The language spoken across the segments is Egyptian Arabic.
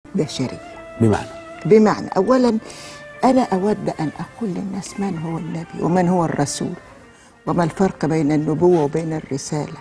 بشرية بمعنى بمعنى أولا أنا أود أن أقول للناس من هو النبي ومن هو الرسول وما الفرق بين النبوة وبين الرسالة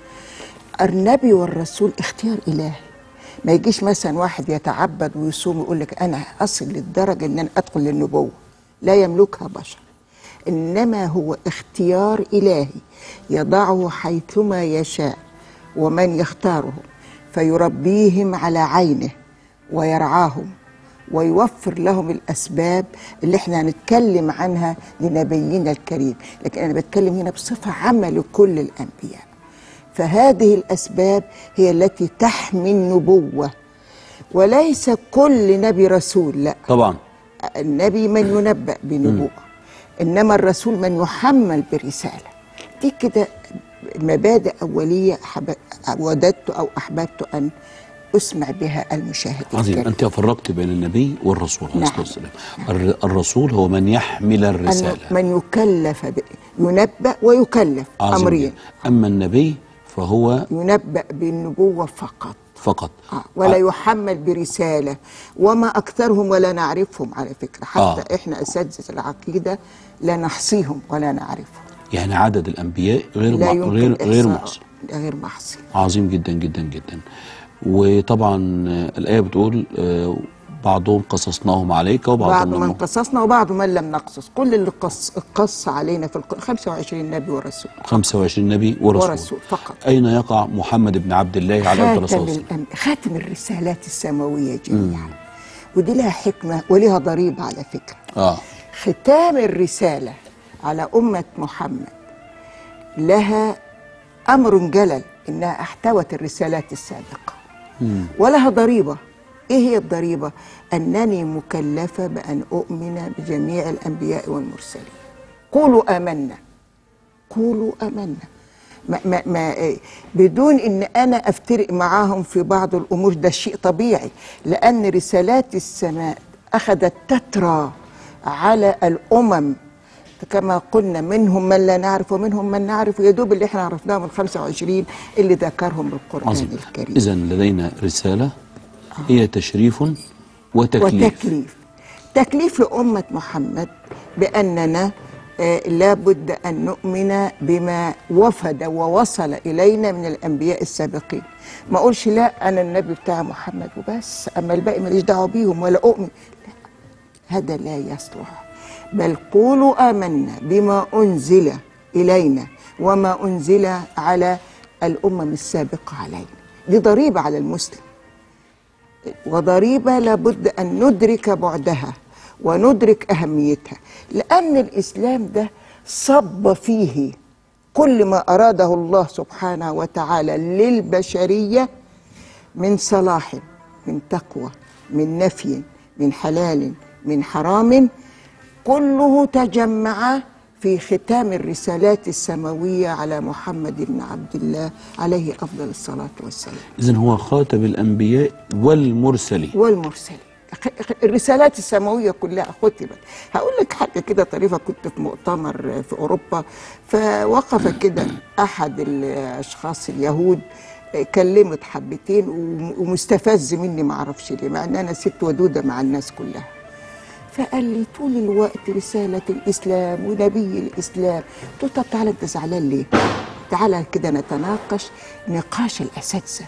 النبي والرسول اختيار إلهي ما يجيش مثلا واحد يتعبد ويصوم ويقول لك أنا أصل للدرجة أن أنا أدخل للنبوة لا يملكها بشر إنما هو اختيار إلهي يضعه حيثما يشاء ومن يختاره فيربيهم على عينه ويرعاهم ويوفر لهم الأسباب اللي احنا هنتكلم عنها لنبينا الكريم لكن أنا بتكلم هنا بصفة عامة لكل الأنبياء فهذه الأسباب هي التي تحمي النبوة وليس كل نبي رسول لا طبعا النبي من ينبأ بنبوءة إنما الرسول من يحمل برسالة دي كده مبادئ أولية حب- وددت أو أحببت أن أسمع بها المشاهدين عظيم الكرام. أنت فرقت بين النبي والرسول عليه الصلاة نعم. والسلام الر- الرسول هو من يحمل الرسالة أن من يكلف ب... ينبأ ويكلف عظيم أمرين جدا. أما النبي فهو ينبأ بالنبوة فقط فقط آه. ولا آه. يحمل برسالة وما أكثرهم ولا نعرفهم على فكرة حتى آه. آه. إحنا أساتذة العقيدة لا نحصيهم ولا نعرفهم يعني عدد الأنبياء غير لا مع... يمكن غير غير إحصاء. محصي لا غير محصي عظيم جدا جدا جدا وطبعا آه، الآية بتقول آه، بعضهم قصصناهم عليك بعض وبعضهم من لم قصصنا وبعض من لم نقصص كل اللي قص, قص علينا في القرآن 25 نبي ورسول 25 نبي ورسول, ورسول فقط أين يقع محمد بن عبد الله عليه أفضل الصلاة خاتم, والسلام الأم... خاتم الرسالات السماوية جميعا ودي لها حكمة ولها ضريبة على فكرة آه ختام الرسالة على أمة محمد لها أمر جلل إنها احتوت الرسالات السابقة ولها ضريبة إيه هي الضريبة؟ أنني مكلفة بأن أؤمن بجميع الأنبياء والمرسلين قولوا آمنا قولوا آمنا ما ما ما إيه، بدون ان انا افترق معاهم في بعض الامور ده شيء طبيعي لان رسالات السماء اخذت تترى على الامم كما قلنا منهم من لا نعرف ومنهم من نعرف يا دوب اللي احنا عرفناهم من 25 اللي ذكرهم بالقران عظيم الكريم إذا لدينا رسالة هي تشريف وتكليف وتكليف تكليف لأمة محمد بأننا آه، لابد أن نؤمن بما وفد ووصل إلينا من الأنبياء السابقين ما أقولش لا أنا النبي بتاع محمد وبس أما الباقي ماليش دعوة بيهم ولا أؤمن لا هذا لا يصلح بل قولوا آمنا بما أنزل إلينا وما أنزل على الأمم السابقة علينا دي ضريبة على المسلم وضريبة لابد أن ندرك بعدها وندرك أهميتها لأن الإسلام ده صب فيه كل ما أراده الله سبحانه وتعالى للبشرية من صلاح من تقوى من نفي من حلال من حرام كله تجمع في ختام الرسالات السماوية على محمد بن عبد الله عليه أفضل الصلاة والسلام إذا هو خاتم الأنبياء والمرسلين والمرسلين الرسالات السماوية كلها ختمت هقول لك حاجة كده طريفة كنت في مؤتمر في أوروبا فوقف كده أحد الأشخاص اليهود كلمت حبتين ومستفز مني معرفش ليه مع ان انا ست ودوده مع الناس كلها فقال لي طول الوقت رسالة الإسلام ونبي الإسلام قلت له طب تعالى أنت زعلان ليه؟ تعالى كده نتناقش نقاش الأساتذة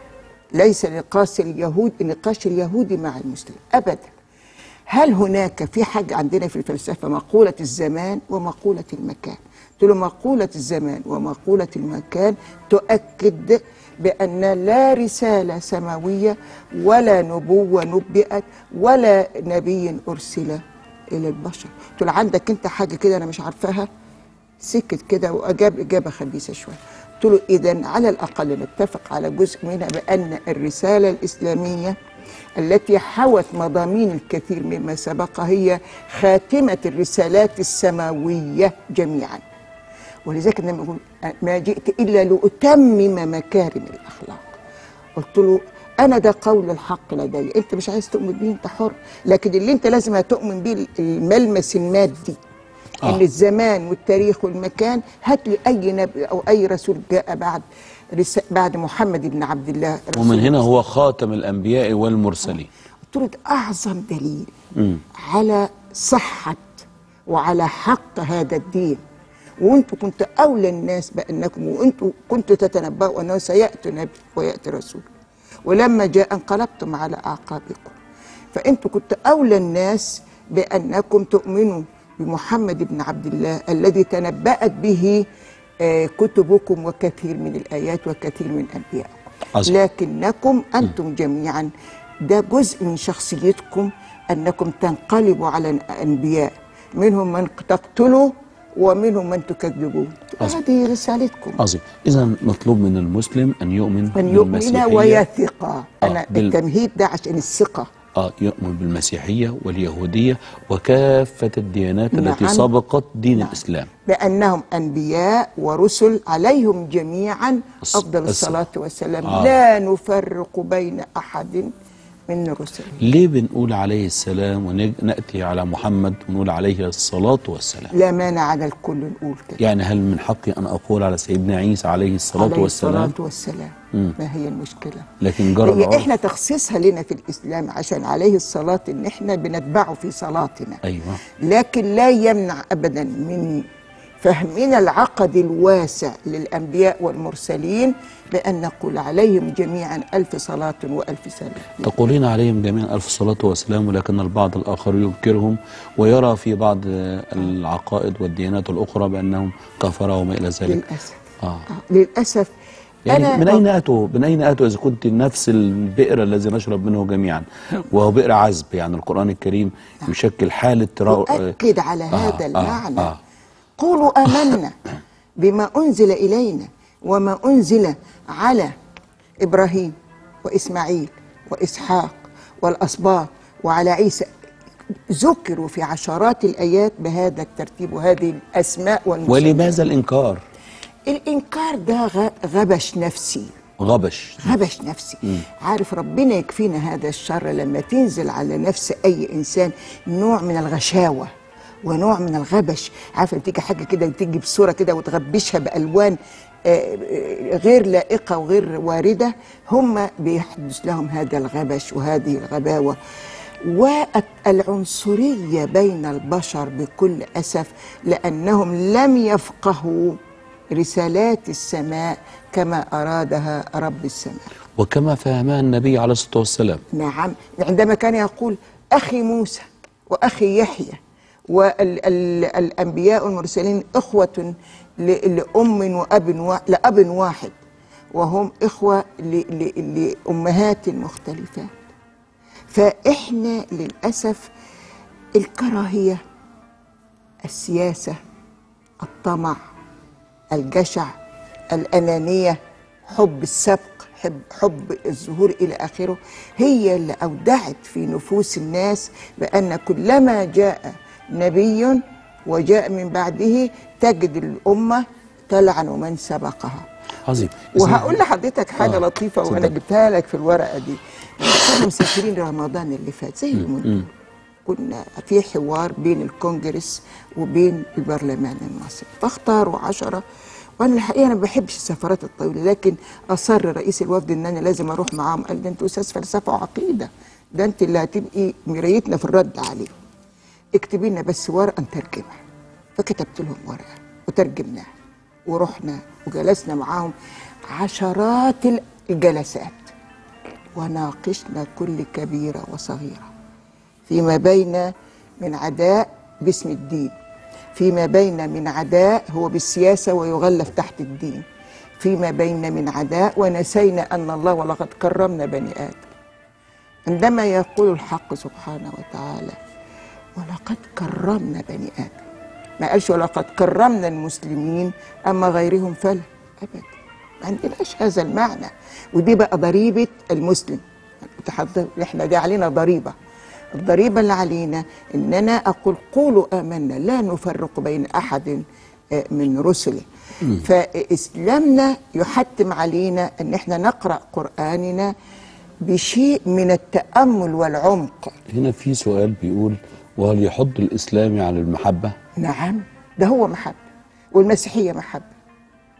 ليس نقاش اليهود نقاش اليهودي مع المسلم أبدا هل هناك في حاجة عندنا في الفلسفة مقولة الزمان ومقولة المكان قلت له مقولة الزمان ومقولة المكان تؤكد بأن لا رسالة سماوية ولا نبوة نبئت ولا نبي أرسل إلى البشر قلت له عندك أنت حاجة كده أنا مش عارفاها سكت كده وأجاب إجابة خبيثة شوية قلت له إذا على الأقل نتفق على جزء منها بأن الرسالة الإسلامية التي حوت مضامين الكثير مما سبق هي خاتمة الرسالات السماوية جميعاً ولذلك لما يقول ما جئت الا لاتمم مكارم الاخلاق قلت له انا ده قول الحق لدي انت مش عايز تؤمن بيه انت حر لكن اللي انت لازم هتؤمن بيه الملمس المادي آه. ان الزمان والتاريخ والمكان هات لي اي نبي او اي رسول جاء بعد رس... بعد محمد بن عبد الله ومن هنا هو خاتم الأنبياء والمرسلين تريد اعظم دليل مم. على صحه وعلى حق هذا الدين وانتم كنت اولى الناس بانكم وانتم كنتوا تتنبؤوا انه سياتي نبي وياتي رسول ولما جاء انقلبتم على اعقابكم فانتم كنت اولى الناس بانكم تؤمنوا بمحمد بن عبد الله الذي تنبأت به آه، كتبكم وكثير من الايات وكثير من انبيائكم عظيم. لكنكم انتم جميعا ده جزء من شخصيتكم انكم تنقلبوا على الانبياء منهم من تقتلوا ومنهم من تكذبون عظيم. هذه رسالتكم عظيم إذا مطلوب من المسلم أن يؤمن من يؤمن بالمسيحية ويثق انا آه، بال- التمهيد ده عشان الثقه آه يؤمن بالمسيحية واليهودية وكافة الديانات التي نعم. سبقت دين نعم. الإسلام بأنهم أنبياء ورسل عليهم جميعا الص- أفضل الص- الصلاة والسلام آه. لا نفرق بين أحد من رسله ليه بنقول عليه السلام ونأتي على محمد ونقول عليه الصلاة والسلام لا مانع على الكل نقول كده يعني هل من حقي أن أقول على سيدنا عيسى عليه الصلاة عليه والسلام الصلاة والسلام مم. ما هي المشكلة لكن جرى هي العرف احنا تخصيصها لنا في الإسلام عشان عليه الصلاة إن احنا بنتبعه في صلاتنا أيوة لكن لا يمنع ابدا من فهمنا العقد الواسع للانبياء والمرسلين بان نقول عليهم جميعا الف صلاه والف سلام تقولين عليهم جميعا ألف صلاة وسلام ولكن البعض الآخر ينكرهم ويرى في بعض العقائد والديانات الأخرى بأنهم كفرة وما إلى ذلك للاسف آه. آه، للاسف يعني من أين أتوا من أين أتوا إذا كنت نفس البئر الذي نشرب منه جميعا وهو بئر عذب يعني القرآن الكريم يشكل حالة ترا... يؤكد على آه، هذا آه، المعنى آه. قولوا امنا بما انزل الينا وما انزل على ابراهيم واسماعيل واسحاق والاسباط وعلى عيسى ذكروا في عشرات الايات بهذا الترتيب وهذه الاسماء والمسميات ولماذا الإنكار الانكار ده غ- غبش نفسي غبش غبش نفسي عارف ربنا يكفينا هذا الشر لما تنزل على نفس اي انسان نوع من الغشاوه ونوع من الغبش عارف لما تيجي حاجه كده تيجي بصوره كده وتغبشها بالوان آه، آه، غير لائقه وغير وارده هم بيحدث لهم هذا الغبش وهذه الغباوه والعنصريه بين البشر بكل اسف لانهم لم يفقهوا رسالات السماء كما ارادها رب السماء وكما فهمها النبي عليه الصلاة والسلام نعم عندما كان يقول أخي موسى وأخي يحيى والأنبياء المرسلين إخوة ل- لأم وأب وا- لأب واحد وهم إخوة ل- ل- لأمهات مختلفات فإحنا للأسف الكراهية السياسة الطمع الجشع الأنانية حب السبق حب, حب الظهور إلى آخره هي اللي أودعت في نفوس الناس بأن كلما جاء نبي وجاء من بعده تجد الأمة تلعن من سبقها عظيم وهقول لحضرتك حاجة آه، لطيفة وأنا اتفضل. جبتها لك في الورقة دي كنا مسافرين رمضان اللي فات زي اليومين دول. كنا في حوار بين الكونجرس وبين البرلمان المصري فاختاروا عشرة وانا الحقيقه انا ما بحبش السفرات الطويله لكن اصر رئيس الوفد ان انا لازم اروح معاهم قال ده انت استاذ فلسفه وعقيده ده انت اللي هتبقي مرايتنا في الرد عليه اكتبي لنا بس ورقه نترجمها فكتبت لهم ورقه وترجمناها ورحنا وجلسنا معاهم عشرات الجلسات وناقشنا كل كبيره وصغيره فيما بين من عداء باسم الدين فيما بين من عداء هو بالسياسه ويغلف تحت الدين فيما بين من عداء ونسينا ان الله ولقد كرمنا بني ادم عندما يقول الحق سبحانه وتعالى ولقد كرمنا بني ادم ما قالش ولقد كرمنا المسلمين اما غيرهم فلا ابدا ما عندناش هذا المعنى ودي بقى ضريبه المسلم متحضر احنا دي علينا ضريبه الضريبه اللي علينا اننا اقول قولوا امنا لا نفرق بين احد آه، من رسله فاسلامنا يحتم علينا ان احنا نقرا قراننا بشيء من التامل والعمق هنا في سؤال بيقول وهل يحض الإسلام على المحبة؟ نعم ده هو محبة والمسيحية محبة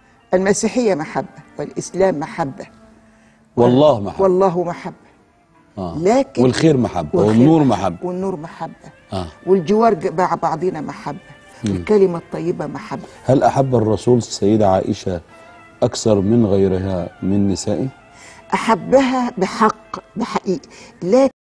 المسيحية محبة والإسلام محبة والله محبة والله محبة آه. لكن والخير محبة والخير والنور محبة والنور محبة آه. والجوار ج- مع بعضنا محبة والكلمة الطيبة محبة هل أحب الرسول السيدة عائشة أكثر من غيرها من نسائه؟ أحبها بحق بحقيقة لكن